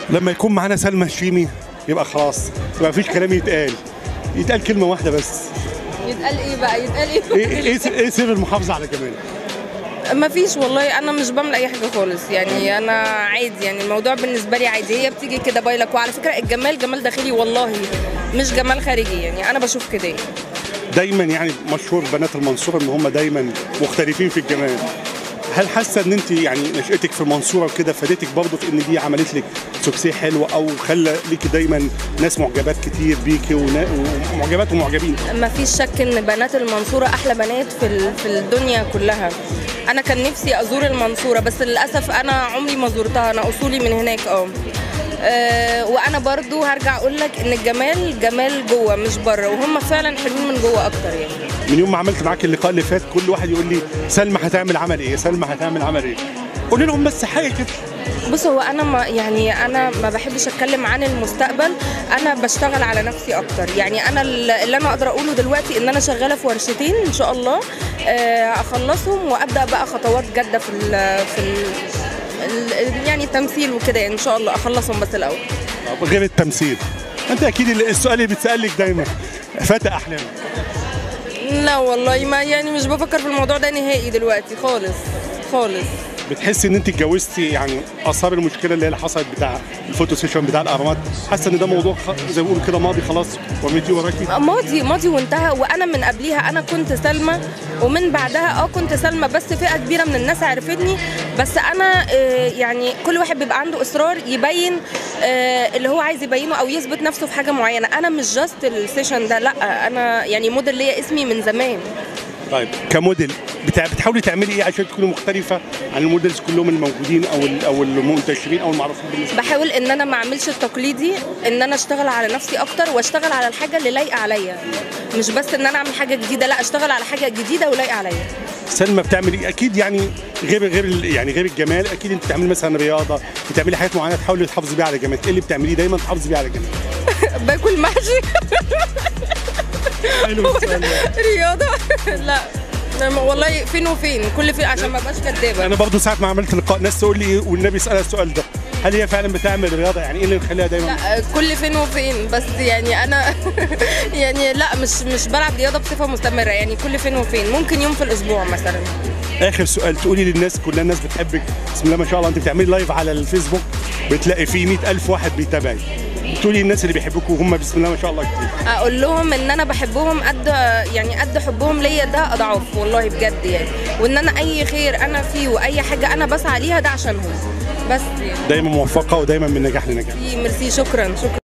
لما يكون معانا سلمى الشيمي يبقى خلاص يبقى مفيش كلام يتقال يتقال كلمه واحده بس يتقال ايه بقى يتقال ايه ايه ايه ايه سر المحافظه على جمال ما فيش والله انا مش بعمل اي حاجه خالص يعني انا عادي يعني الموضوع بالنسبه لي عادي هي بتيجي كده بايلك وعلى فكره الجمال جمال داخلي والله مش جمال خارجي يعني انا بشوف كده يعني. دايما يعني مشهور بنات المنصوره ان هم دايما مختلفين في الجمال هل حاسه ان انت يعني نشأتك في المنصوره وكده فادتك برضه في ان دي عملت لك سوكسيه حلو او خلى ليكي دايما ناس معجبات كتير بيكي ونا- ومعجبات ومعجبين ما فيش شك ان بنات المنصوره احلى بنات في ال- في الدنيا كلها انا كان نفسي ازور المنصوره بس للاسف انا عمري ما زرتها انا اصولي من هناك اه آه، وانا برضو هرجع اقول لك ان الجمال جمال جوه مش بره وهم فعلا حلوين من جوه اكتر يعني من يوم ما عملت معاك اللقاء اللي فات كل واحد يقول لي سلمى هتعمل عمل ايه سلمى هتعمل عمل ايه قول لهم بس حاجه كده بص هو انا ما يعني انا ما بحبش اتكلم عن المستقبل انا بشتغل على نفسي اكتر يعني انا اللي انا اقدر اقوله دلوقتي ان انا شغاله في ورشتين ان شاء الله آه، اخلصهم وابدا بقى خطوات جاده في ال في ال ال- يعني التمثيل وكده يعني ان شاء الله اخلصهم بس الاول طب غير التمثيل انت اكيد السؤال اللي بيتسال لك دايما فتى احلامك لا والله ما يعني مش بفكر في الموضوع ده نهائي دلوقتي خالص خالص بتحسي ان انت اتجوزتي يعني اثار المشكله اللي هي اللي حصلت بتاع الفوتو سيشن بتاع الاهرامات حاسه ان ده موضوع خ- زي ما بيقولوا كده ماضي خلاص ورميتيه وراكي ماضي ماضي وانتهى وانا من قبليها انا كنت سلمى ومن بعدها اه كنت سلمى بس فئه كبيره من الناس عرفتني بس انا آه، يعني كل واحد بيبقى عنده اصرار يبين آه، اللي هو عايز يبينه او يثبت نفسه في حاجه معينه انا مش جاست السيشن ده لا انا يعني موديل ليا اسمي من زمان طيب كموديل بتاع بتحاولي تعملي ايه عشان تكوني مختلفه عن الموديلز كلهم الموجودين او ال- او المنتشرين او المعروفين بالنسبه بحاول ان انا ما اعملش التقليدي ان انا اشتغل على نفسي اكتر واشتغل على الحاجه اللي لايقه عليا مش بس ان انا اعمل حاجه جديده لا اشتغل على حاجه جديده ولايقه عليا سلمى بتعمل ايه اكيد يعني غير غير ال- يعني غير الجمال اكيد انت بتعملي مثلا رياضه بتعملي حاجات معينه تحاولي تحافظي بيها على جمالك ايه اللي بتعمليه دايما تحافظي بيها على جمالك باكل محشي حلو السؤال ده. رياضه لا أنا والله فين وفين كل فين عشان ما ابقاش كدابه انا برضو ساعه ما عملت لقاء ناس تقول لي ايه والنبي يسالها السؤال ده هل هي فعلا بتعمل رياضه يعني ايه اللي مخليها دايما لا كل فين وفين بس يعني انا يعني لا مش مش بلعب رياضه بصفه مستمره يعني كل فين وفين ممكن يوم في الاسبوع مثلا اخر سؤال تقولي للناس كلها الناس بتحبك بسم الله ما شاء الله انت بتعملي لايف على الفيسبوك بتلاقي فيه 100000 واحد بيتابعك تقولي للناس اللي بيحبوك وهم بسم الله ما شاء الله كتير اقول لهم ان انا بحبهم قد يعني قد حبهم ليا ده اضعاف والله بجد يعني وان انا اي خير انا فيه واي حاجه انا بسعى ليها ده عشانهم بس يعني دايما موفقه ودايما من نجاح لنجاح ميرسي شكرا شكرا